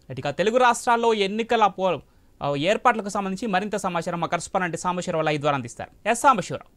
ఇక తెలుగు రాష్ట్రాల్లో ఎన్నికల పో ఆ, ఏర్పాట్లకు సంబంధించి మరింత సమాచారం మా కరస్పాండెంట్ సాంబశివరావు లైవ్ ద్వారా అందిస్తారు ఎస్ సాంబశివరావు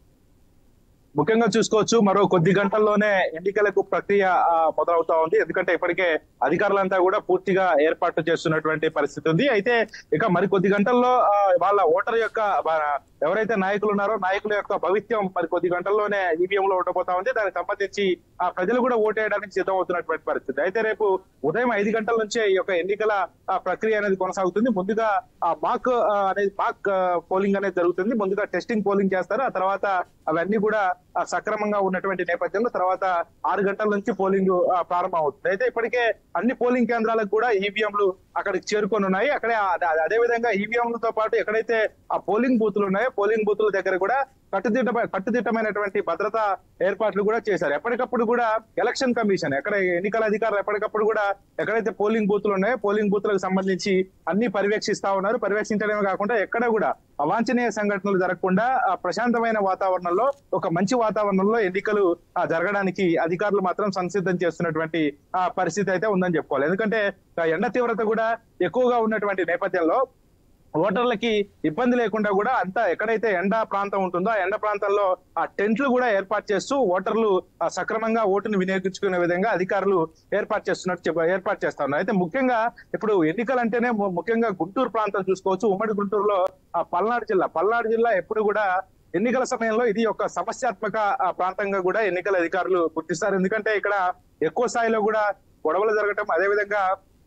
ముఖ్యంగా చూసుకోవచ్చు మరో కొద్ది గంటల్లోనే ఎన్నికలకు ప్రక్రియ ఆ, మొదలవుతా ఉంది ఎందుకంటే ఇప్పటికే అధికారులంతా కూడా పూర్తిగా ఏర్పాట్లు చేస్తున్నటువంటి పరిస్థితి ఉంది అయితే ఇక మరి కొద్ది గంటల్లో ఆ, వాళ్ళ ఓటర్ యొక్క ఆ, ఎవరైతే నాయకులు ఉన్నారో నాయకుల యొక్క భవిత్యం మరి కొద్ది గంటల్లోనే ఈవీఎం లో ఉండబోతా ఉంది దానికి సంబంధించి ఆ ప్రజలు కూడా ఓటేయడానికి సిద్ధమవుతున్నటువంటి పరిస్థితి అయితే రేపు ఉదయం ఐదు గంటల నుంచే ఈ యొక్క ఎన్నికల ఆ, ప్రక్రియ అనేది కొనసాగుతుంది ముందుగా ఆ మాక్ ఆ, అనేది మాక్ ఆ, పోలింగ్ అనేది జరుగుతుంది ముందుగా టెస్టింగ్ పోలింగ్ చేస్తారు ఆ తర్వాత అవన్నీ కూడా ఆ, సక్రమంగా ఉన్నటువంటి నేపథ్యంలో తర్వాత ఆరు గంటల నుంచి పోలింగ్ ఆ, ప్రారంభం అవుతుంది అయితే ఇప్పటికే అన్ని పోలింగ్ కేంద్రాలకు కూడా ఈవీఎంలు అక్కడికి చేరుకొని ఉన్నాయి అక్కడే అదే- అదే విధంగా ఈవీఎంలతో పాటు ఎక్కడైతే ఆ పోలింగ్ బూతులు ఉన్నాయో పోలింగ్ బూతుల దగ్గర కూడా కట్టుదిట్ట కట్టుదిట్టమైనటువంటి భద్రతా ఏర్పాట్లు కూడా చేశారు ఎప్పటికప్పుడు కూడా ఎలక్షన్ కమిషన్ ఎక్కడ ఎన్నికల అధికారులు ఎప్పటికప్పుడు కూడా ఎక్కడైతే పోలింగ్ బూతులు ఉన్నాయో పోలింగ్ బూత్లకు సంబంధించి అన్ని పర్యవేక్షిస్తా ఉన్నారు పర్యవేక్షించడమే కాకుండా ఎక్కడ కూడా అవాంఛనీయ సంఘటనలు జరగకుండా ఆ ప్రశాంతమైన వాతావరణంలో ఒక మంచి వాతావరణంలో ఎన్నికలు ఆ, జరగడానికి అధికారులు మాత్రం సంసిద్ధం చేస్తున్నటువంటి ఆ పరిస్థితి అయితే ఉందని చెప్పుకోవాలి ఎందుకంటే ఆ, ఎండ తీవ్రత కూడా ఎక్కువగా ఉన్నటువంటి నేపథ్యంలో ఓటర్లకి ఇబ్బంది లేకుండా కూడా అంతా ఎక్కడైతే ఎండ ప్రాంతం ఉంటుందో ఆ ఎండ ప్రాంతంలో ఆ టెంట్లు కూడా ఏర్పాటు చేస్తూ ఓటర్లు ఆ, సక్రమంగా ఓటును వినియోగించుకునే విధంగా అధికారులు ఏర్పాటు చేస్తున్నట్టు చెప్ప- ఏర్పాటు చేస్తా ఉన్నారు అయితే ముఖ్యంగా ఇప్పుడు ఎన్నికలు అంటేనే ము- ముఖ్యంగా గుంటూరు ప్రాంతం చూసుకోవచ్చు ఉమ్మడి గుంటూరులో ఆ పల్నాడు జిల్లా పల్నాడు జిల్లా ఎప్పుడు కూడా ఎన్నికల సమయంలో ఇది ఒక సమస్యాత్మక ఆ, ప్రాంతంగా కూడా ఎన్నికల అధికారులు గుర్తిస్తారు ఎందుకంటే ఇక్కడ ఎక్కువ స్థాయిలో కూడా గొడవలు జరగటం అదేవిధంగా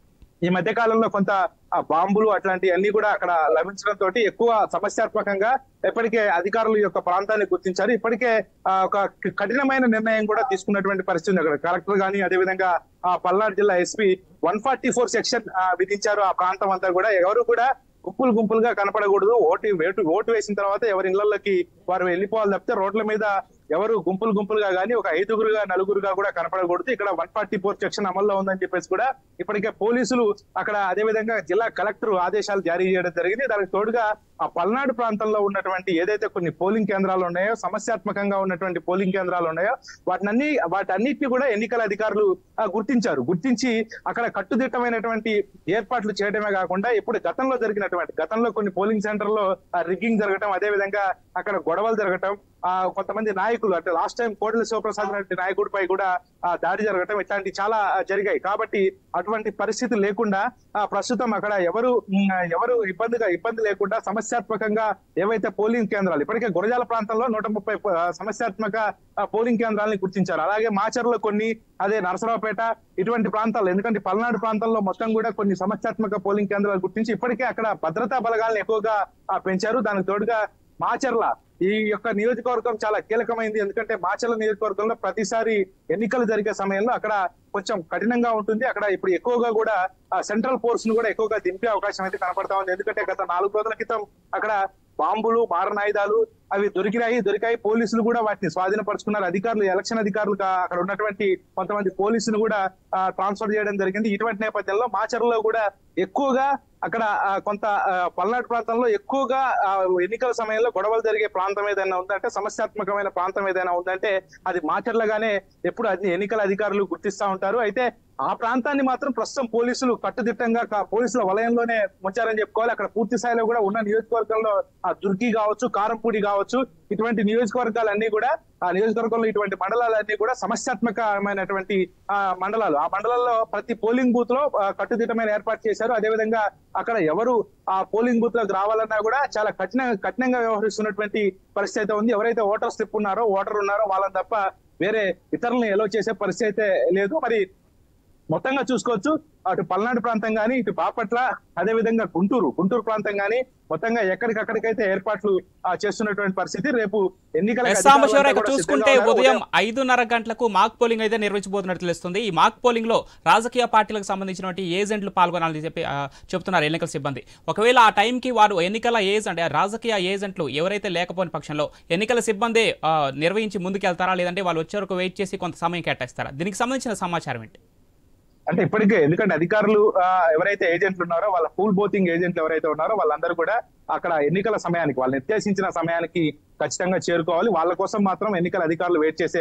ఈ మధ్య కాలంలో కొంత ఆ బాంబులు అట్లాంటివన్నీ కూడా అక్కడ లభించడం తోటి ఎక్కువ సమస్యాత్మకంగా ఇప్పటికే అధికారులు యొక్క ప్రాంతాన్ని గుర్తించారు ఇప్పటికే ఆ, ఒక కఠినమైన నిర్ణయం కూడా తీసుకున్నటువంటి పరిస్థితి ఉంది అక్కడ కలెక్టర్ గాని అదేవిధంగా ఆ పల్నాడు జిల్లా SP one forty four section విధించారు ఆ ప్రాంతం అంతా కూడా ఎవరు కూడా గుంపులు గుంపులుగా కనపడకూడదు ఓటు వేటు ఓటు వేసిన తర్వాత ఎవరి ఇళ్లలోకి వారు వెళ్ళిపోవాలి తప్పితే రోడ్ల మీద ఎవరు గుంపులు గుంపులుగా గానీ ఒక ఐదుగురుగా నలుగురుగా కూడా కనపడకూడదు ఇక్కడ వన్ ఫార్టీ ఫోర్ సెక్షన్ అమల్లో ఉందని చెప్పేసి కూడా ఇప్పటికే పోలీసులు అక్కడ అదే విధంగా జిల్లా కలెక్టర్ ఆదేశాలు జారీ చేయడం జరిగింది దానికి తోడుగా ఆ పల్నాడు ప్రాంతంలో ఉన్నటువంటి ఏదైతే కొన్ని పోలింగ్ కేంద్రాలు ఉన్నాయో సమస్యాత్మకంగా ఉన్నటువంటి పోలింగ్ కేంద్రాలు ఉన్నాయో వాటినన్ని వాటన్నిటిని కూడా ఎన్నికల అధికారులు ఆ, గుర్తించారు గుర్తించి అక్కడ కట్టుదిట్టమైనటువంటి ఏర్పాట్లు చేయడమే కాకుండా ఇప్పుడు గతంలో జరిగినటువంటి గతంలో కొన్ని పోలింగ్ సెంటర్ లో రిగ్గింగ్ జరగటం అదే విధంగా అక్కడ గొడవలు జరగటం ఆ కొంతమంది నాయకులు అంటే లాస్ట్ టైం కోటల శివప్రసాద్ లాంటి నాయకుడిపై కూడా ఆ దాడి జరగటం ఇట్లాంటి చాలా ఆ, జరిగాయి కాబట్టి అటువంటి పరిస్థితి లేకుండా ఆ, ప్రస్తుతం అక్కడ ఎవరు ఉమ్, ఎవరు ఇబ్బందిగా ఇబ్బంది లేకుండా సమస్యాత్మకంగా ఏవైతే పోలింగ్ కేంద్రాలు ఇప్పటికే గురజాల ప్రాంతంలో నూట ముప్పై ఆ, సమస్యాత్మక ఆ, పోలింగ్ కేంద్రాలను గుర్తించారు అలాగే మాచర్లో కొన్ని అదే నరసరావుపేట ఇటువంటి ప్రాంతాలు ఎందుకంటే పల్నాడు ప్రాంతంలో మొత్తం కూడా కొన్ని సమస్యాత్మక పోలింగ్ కేంద్రాలు గుర్తించి ఇప్పటికే అక్కడ భద్రతా బలగాలను ఎక్కువగా ఆ, పెంచారు దానికి తోడుగా మాచర్ల ఈ యొక్క నియోజకవర్గం చాలా కీలకమైంది ఎందుకంటే మాచర్ల నియోజకవర్గంలో ప్రతిసారి ఎన్నికలు జరిగే సమయంలో అక్కడ కొంచెం కఠినంగా ఉంటుంది అక్కడ ఇప్పుడు ఎక్కువగా కూడా సెంట్రల్ ఫోర్స్ ను కూడా ఎక్కువగా దింపే అవకాశం అయితే కనపడతా ఉంది ఎందుకంటే గత నాలుగు రోజుల క్రితం అక్కడ బాంబులు మారణాయుధాలు అవి దొరికినాయి దొరికాయి పోలీసులు కూడా వాటిని స్వాధీనపరుచుకున్నారు అధికారులు ఎలక్షన్ అధికారులు కా- అక్కడ ఉన్నటువంటి కొంతమంది పోలీసులు కూడా ట్రాన్స్ఫర్ చేయడం జరిగింది ఇటువంటి నేపథ్యంలో మాచర్లో కూడా ఎక్కువగా అక్కడ ఆ, కొంత ఆ, పల్నాడు ప్రాంతంలో ఎక్కువగా ఆ, ఎన్నికల సమయంలో గొడవలు జరిగే ప్రాంతం ఏదైనా ఉందంటే సమస్యాత్మకమైన ప్రాంతం ఏదైనా ఉందంటే అది మాచర్లగానే ఎప్పుడు అది ఎన్నికల అధికారులు గుర్తిస్తా ఉంటారు అయితే ఆ ప్రాంతాన్ని మాత్రం ప్రస్తుతం పోలీసులు కట్టుదిట్టంగా కా- పోలీసుల వలయంలోనే ఉంచారని చెప్పుకోవాలి అక్కడ పూర్తి స్థాయిలో కూడా ఉన్న నియోజకవర్గంలో ఆ దుర్గి కావచ్చు కారంపూడి కావచ్చు ఇటువంటి నియోజకవర్గాలన్నీ కూడా ఆ నియోజకవర్గంలో ఇటువంటి మండలాలన్నీ కూడా సమస్యాత్మకమైనటువంటి ఆ మండలాలు ఆ మండలాల్లో ప్రతి పోలింగ్ బూత్ లో ఆ, కట్టుదిట్టమైన ఏర్పాటు చేశారు అదేవిధంగా అక్కడ ఎవరు ఆ పోలింగ్ బూత్ లోకి రావాలన్నా కూడా చాలా కఠిన కఠినంగా వ్యవహరిస్తున్నటువంటి పరిస్థితి అయితే ఉంది ఎవరైతే ఓటర్ స్లిప్ ఉన్నారో ఓటర్ ఉన్నారో వాళ్ళని తప్ప వేరే ఇతరులను ఎలో చేసే పరిస్థితి అయితే లేదు మరి మొత్తంగా చూసుకోవచ్చు అటు పల్నాడు ప్రాంతం గానీ ఇటు బాపట్ల అదే విధంగా గుంటూరు గుంటూరు ప్రాంతం గానీ మొత్తంగా ఎక్కడికక్కడికైతే ఏర్పాట్లు ఆ, చేస్తున్నటువంటి పరిస్థితి రేపు ఎన్నికల ఎస్ సాంబశివరావు ఇక చూసుకుంటే ఉదయం ఐదున్నర గంటలకు మాక్ పోలింగ్ అయితే నిర్వహించబోతున్నట్టు తెలుస్తుంది ఈ మాక్ పోలింగ్ లో రాజకీయ పార్టీలకు సంబంధించినటువంటి ఏజెంట్లు పాల్గొనాలని చెప్పి ఆ, చెప్తున్నారు ఎన్నికల సిబ్బంది ఒకవేళ ఆ టైంకి వారు ఎన్నికల ఏజ్ అంటే ఆ రాజకీయ ఏజెంట్లు ఎవరైతే లేకపోని పక్షంలో ఎన్నికల సిబ్బంది ఆ, నిర్వహించి ముందుకెళ్తారా లేదంటే వాళ్ళు వచ్చే వరకు వెయిట్ చేసి కొంత సమయం కేటాయిస్తారా దీనికి సంబంధించిన సమాచారం ఏంటి అంటే ఇప్పటికే ఎందుకంటే అధికారులు ఆ, ఎవరైతే ఏజెంట్లు ఉన్నారో వాళ్ళ పూల్ బోతింగ్ ఏజెంట్లు ఎవరైతే ఉన్నారో వాళ్ళందరూ కూడా అక్కడ ఎన్నికల సమయానికి వాళ్ళు నిర్దేశించిన సమయానికి ఖచ్చితంగా చేరుకోవాలి వాళ్ళ కోసం మాత్రం ఎన్నికల అధికారులు వెయిట్ చేసే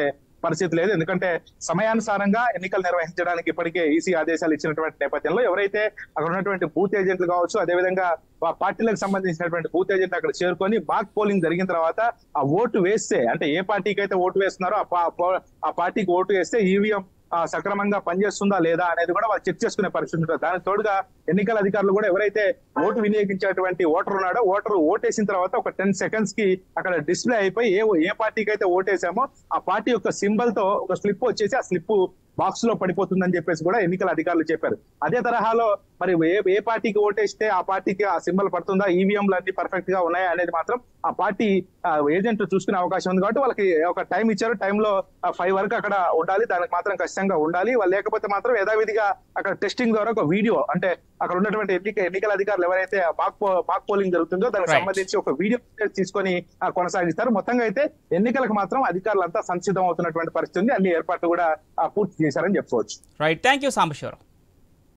పరిస్థితి లేదు ఎందుకంటే సమయానుసారంగా ఎన్నికలు నిర్వహించడానికి ఇప్పటికే ఈసీ ఆదేశాలు ఇచ్చినటువంటి నేపథ్యంలో ఎవరైతే అక్కడ ఉన్నటువంటి బూత్ ఏజెంట్లు కావచ్చు అదేవిధంగా ఆ పార్టీలకు సంబంధించినటువంటి బూత్ ఏజెంట్ అక్కడ చేరుకొని మాక్ పోలింగ్ జరిగిన తర్వాత ఆ ఓటు వేస్తే అంటే ఏ పార్టీకి అయితే ఓటు వేస్తున్నారో ఆ పా- పా- ఆ పార్టీకి ఓటు వేస్తే ఈవీఎం సక్రమంగా పనిచేస్తుందా లేదా అనేది కూడా వాళ్ళు చెక్ చేసుకునే పరిస్థితి ఉంటుంది దానికి తోడుగా ఎన్నికల అధికారులు కూడా ఎవరైతే ఓటు వినియోగించేటువంటి ఓటర్ ఉన్నాడో ఓటర్ ఓటేసిన తర్వాత ఒక టెన్ సెకండ్స్ కి అక్కడ డిస్ప్లే అయిపోయి ఏ ఏ పార్టీకి అయితే ఓటేసామో ఆ పార్టీ యొక్క సింబల్ తో ఒక స్లిప్ వచ్చేసి ఆ స్లిప్ బాక్స్ లో పడిపోతుందని చెప్పేసి కూడా ఎన్నికల అధికారులు చెప్పారు అదే తరహాలో మరి ఏ ఏ పార్టీకి ఓటేస్తే ఆ పార్టీకి ఆ సింబల్ పడుతుందా ఈవీఎంలు అన్ని పర్ఫెక్ట్ గా ఉన్నాయా అనేది మాత్రం ఆ పార్టీ ఏజెంట్ చూసుకునే అవకాశం ఉంది కాబట్టి వాళ్ళకి ఒక టైం ఇచ్చారు టైంలో ఫైవ్ వరకు అక్కడ ఉండాలి దానికి మాత్రం ఖచ్చితంగా ఉండాలి వాళ్ళు లేకపోతే మాత్రం యథావిధిగా అక్కడ టెస్టింగ్ ద్వారా ఒక వీడియో అంటే అక్కడ ఉన్నటువంటి ఎన్నిక ఎన్నికల అధికారులు ఎవరైతే మాక్ మాక్ పోలింగ్ జరుగుతుందో దానికి Right. సంబంధించి ఒక వీడియో తీసుకొని ఆ, కొనసాగిస్తారు మొత్తంగా అయితే ఎన్నికలకు మాత్రం అధికారులంతా సంసిద్ధం అవుతున్నటువంటి పరిస్థితి ఉంది అన్ని ఏర్పాట్లు కూడా ఆ, పూర్తి చేశారని చెప్పుకోవచ్చు రైట్ థ్యాంక్ యూ సాంబశివరావు